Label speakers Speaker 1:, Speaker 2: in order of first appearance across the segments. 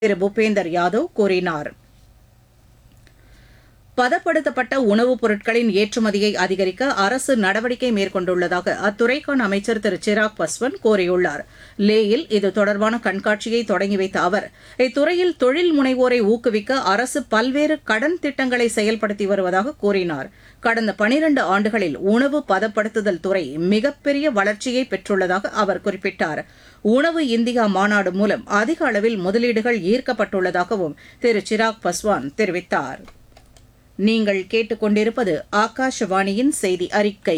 Speaker 1: திரு பூபேந்தர் யாதவ் கூறினார் பதப்படுத்தப்பட்ட உணவுப் பொருட்களின் ஏற்றுமதியை அதிகரிக்க அரசு நடவடிக்கை மேற்கொண்டுள்ளதாக அத்துறைக்கான அமைச்சர் திரு சிராக் பஸ்வான் கூறியுள்ளார் லேயில் இது தொடர்பான கண்காட்சியை தொடங்கி வைத்த அவர் இத்துறையில் தொழில் முனைவோரை ஊக்குவிக்க அரசு பல்வேறு கடன் திட்டங்களை செயல்படுத்தி வருவதாக கூறினார் கடந்த பனிரண்டு ஆண்டுகளில் உணவு பதப்படுத்துதல் துறை மிகப்பெரிய வளர்ச்சியை பெற்றுள்ளதாக அவர் குறிப்பிட்டார் உணவு இந்தியா மாநாடு மூலம் அதிக அளவில் முதலீடுகள் ஈர்க்கப்பட்டுள்ளதாகவும் திரு சிராக் பஸ்வான் தெரிவித்தார் நீங்கள் கேட்டுக்கொண்டிருப்பது ஆகாஷவாணியின் செய்தி அறிக்கை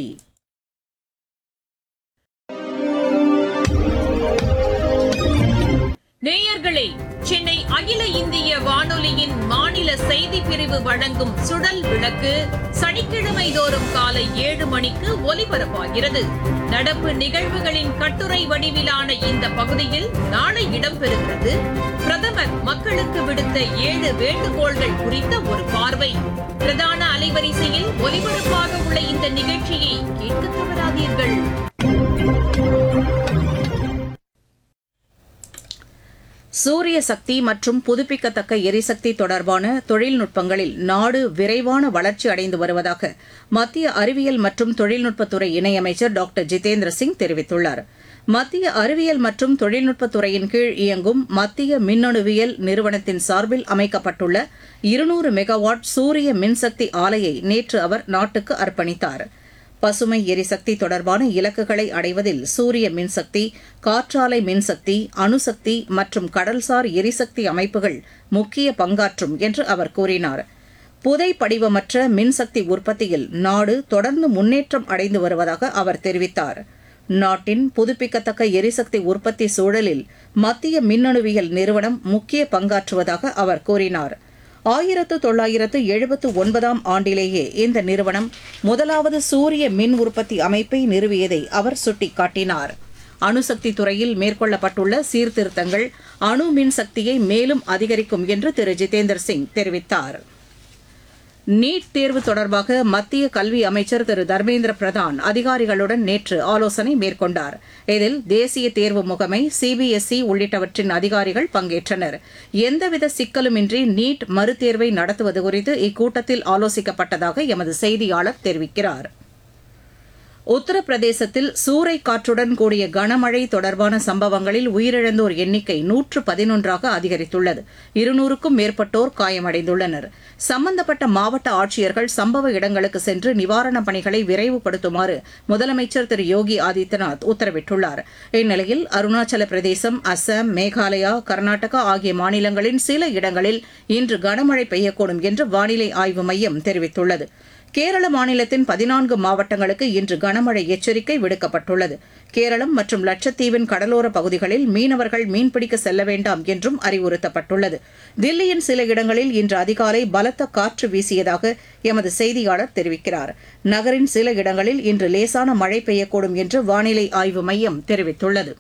Speaker 2: நேயர்களே சென்னை அகில இந்திய வானொலியின் மாநில செய்தி பிரிவு வழங்கும் சுடல் விளக்கு சனிக்கிழமை தோறும் காலை ஏழு மணிக்கு ஒலிபரப்பாகிறது நடப்பு நிகழ்வுகளின் கட்டுரை வடிவிலான இந்த பகுதியில் நாளை இடம்பெறுகிறது பிரதமர் மக்களுக்கு விடுத்த ஏழு வேண்டுகோள்கள் குறித்த ஒரு பார்வை பிரதான அலைவரிசையில் ஒலிபரப்பாக உள்ள இந்த நிகழ்ச்சியை கேட்க தவறாதீர்கள்
Speaker 1: சூரிய சக்தி மற்றும் புதுப்பிக்கத்தக்க எரிசக்தி தொடர்பான தொழில்நுட்பங்களில் நாடு விரைவான வளர்ச்சி அடைந்து வருவதாக மத்திய அறிவியல் மற்றும் தொழில்நுட்பத்துறை இணையமைச்சர் டாக்டர் ஜிதேந்திர சிங் தெரிவித்துள்ளார் மத்திய அறிவியல் மற்றும் தொழில்நுட்பத்துறையின் கீழ் இயங்கும் மத்திய மின்னணுவியல் நிறுவனத்தின் சார்பில் அமைக்கப்பட்டுள்ள இருநூறு மெகாவாட் சூரிய மின்சக்தி ஆலையை நேற்று அவர் நாட்டுக்கு அர்ப்பணித்தாா் பசுமை எரிசக்தி தொடர்பான இலக்குகளை அடைவதில் சூரிய மின்சக்தி காற்றாலை மின்சக்தி அணுசக்தி மற்றும் கடல்சார் எரிசக்தி அமைப்புகள் முக்கிய பங்காற்றும் என்று அவர் கூறினார் புதை படிவமற்ற மின்சக்தி உற்பத்தியில் நாடு தொடர்ந்து முன்னேற்றம் அடைந்து வருவதாக அவர் தெரிவித்தார் நாட்டின் புதுப்பிக்கத்தக்க எரிசக்தி உற்பத்தி சூழலில் மத்திய மின்னணுவியல் நிறுவனம் முக்கிய பங்காற்றுவதாக அவர் கூறினார் ஆயிரத்து தொள்ளாயிரத்து எழுபத்து ஒன்பதாம் ஆண்டிலேயே இந்த நிறுவனம் முதலாவது சூரிய மின் உற்பத்தி அமைப்பை நிறுவியதை அவர் சுட்டிக்காட்டினார் அணுசக்தி துறையில் மேற்கொள்ளப்பட்டுள்ள சீர்திருத்தங்கள் அணு மின் சக்தியை மேலும் அதிகரிக்கும் என்று திரு ஜிதேந்தர் சிங் தெரிவித்தார் நீட் தேர்வு தொடர்பாக மத்திய கல்வி அமைச்சர் திரு தர்மேந்திர பிரதான் அதிகாரிகளுடன் நேற்று ஆலோசனை மேற்கொண்டார் இதில் தேசிய தேர்வு முகமை சிபிஎஸ்இ உள்ளிட்டவற்றின் அதிகாரிகள் பங்கேற்றனர் எந்தவித சிக்கலுமின்றி நீட் மறுதேர்வை நடத்துவது குறித்து இக்கூட்டத்தில் ஆலோசிக்கப்பட்டதாக எமது செய்தியாளர் தெரிவிக்கிறார் உத்தரப்பிரதேசத்தில் சூறை காற்றுடன் கூடிய கனமழை தொடர்பான சம்பவங்களில் உயிரிழந்தோர் எண்ணிக்கை நூற்று பதினொன்றாக அதிகரித்துள்ளது இருநூறுக்கும் மேற்பட்டோர் காயமடைந்துள்ளனர் சம்பந்தப்பட்ட மாவட்ட ஆட்சியர்கள் சம்பவ இடங்களுக்கு சென்று நிவாரணப் பணிகளை விரைவுபடுத்துமாறு முதலமைச்சர் திரு யோகி ஆதித்யநாத் உத்தரவிட்டுள்ளார் இந்நிலையில் அருணாச்சல பிரதேசம் அஸ்ஸாம் மேகாலயா கர்நாடகா ஆகிய மாநிலங்களின் சில இடங்களில் இன்று கனமழை பெய்யக்கூடும் என்று வானிலை ஆய்வு மையம் தெரிவித்துள்ளது கேரள மாநிலத்தின் பதினான்கு மாவட்டங்களுக்கு இன்று கனமழை எச்சரிக்கை விடுக்கப்பட்டுள்ளது கேரளம் மற்றும் லட்சத்தீவின் கடலோர பகுதிகளில் மீனவர்கள் மீன்பிடிக்க செல்ல வேண்டாம் என்றும் அறிவுறுத்தப்பட்டுள்ளது தில்லியின் சில இடங்களில் இன்று அதிகாலை பலத்த காற்று வீசியதாக எமது செய்தியாளர் தெரிவிக்கிறார் நகரின் சில இடங்களில் இன்று லேசான மழை பெய்யக்கூடும் என்று வானிலை ஆய்வு மையம் தெரிவித்துள்ளது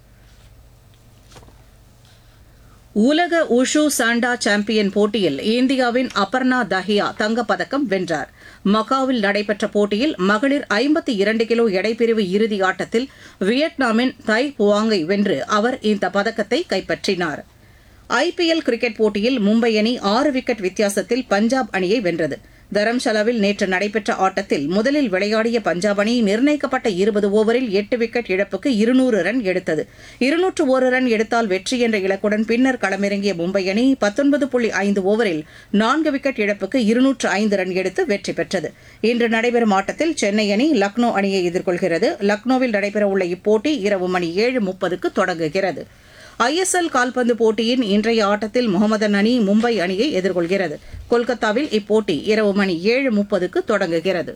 Speaker 1: உலக உஷு சாண்டா சாம்பியன் போட்டியில் இந்தியாவின் அபர்ணா தஹியா தங்கப்பதக்கம் வென்றார் மகாவில் நடைபெற்ற போட்டியில் மகளிர் ஐம்பத்தி இரண்டு கிலோ எடைப்பிரிவு இறுதி ஆட்டத்தில் வியட்நாமின் தை புவாங்கை வென்று அவர் இந்த பதக்கத்தை கைப்பற்றினார் ஐபிஎல் கிரிக்கெட் போட்டியில் மும்பை அணி ஆறு விக்கெட் வித்தியாசத்தில் பஞ்சாப் அணியை வென்றது தரம்ஷாலாவில் நேற்று நடைபெற்ற ஆட்டத்தில் முதலில் விளையாடிய பஞ்சாப் அணி நிர்ணயிக்கப்பட்ட இருபது ஓவரில் எட்டு விக்கெட் இழப்புக்கு இருநூறு ரன் எடுத்தது இருநூற்று ஒரு ரன் எடுத்தால் வெற்றி என்ற இலக்குடன் பின்னர் களமிறங்கிய மும்பை அணி பத்தொன்பது புள்ளி ஐந்து ஓவரில் நான்கு விக்கெட் இழப்புக்கு இருநூற்று ஐந்து ரன் எடுத்து வெற்றி பெற்றது இன்று நடைபெறும் ஆட்டத்தில் சென்னை அணி லக்னோ அணியை எதிர்கொள்கிறது லக்னோவில் நடைபெறவுள்ள இப்போட்டி இரவு மணி ஏழு முப்பதுக்கு தொடங்குகிறது ஐஎஸ்எல் கால்பந்து போட்டியின் இன்றைய ஆட்டத்தில் முகமதன் அணி மும்பை அணியை எதிர்கொள்கிறது கொல்கத்தாவில் இப்போட்டி இரவு மணி ஏழு முப்பதுக்கு தொடங்குகிறது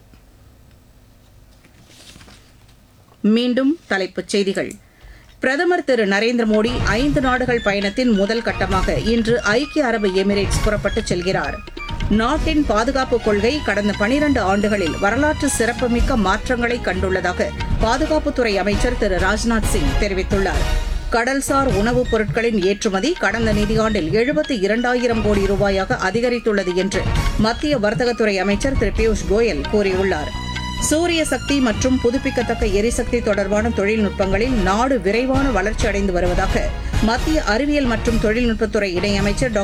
Speaker 1: மீண்டும் தலைப்புச் செய்திகள் பிரதமர் திரு நரேந்திர மோடி ஐந்து நாடுகள் பயணத்தின் முதல் கட்டமாக இன்று ஐக்கிய அரபு எமிரேட்ஸ் புறப்பட்டுச் செல்கிறார் நாட்டின் பாதுகாப்பு கொள்கை கடந்த பனிரண்டு ஆண்டுகளில் வரலாற்று சிறப்புமிக்க மாற்றங்களை கண்டுள்ளதாக பாதுகாப்புத்துறை அமைச்சர் திரு ராஜ்நாத் சிங் தெரிவித்துள்ளார் கடல்சார் உணவுப் பொருட்களின் ஏற்றுமதி கடந்த நிதியாண்டில் எழுபத்தி இரண்டாயிரம் கோடி ரூபாயாக அதிகரித்துள்ளது என்று மத்திய வர்த்தகத்துறை அமைச்சர் திரு பியூஷ் கோயல் கூறியுள்ளார் சூரிய சக்தி மற்றும் புதுப்பிக்கத்தக்க எரிசக்தி தொடர்பான தொழில்நுட்பங்களில் நாடு விரைவான வளர்ச்சி அடைந்து வருவதாக மத்திய அறிவியல் மற்றும் தொழில்நுட்பத்துறை இணையமைச்சர் டாக்டர்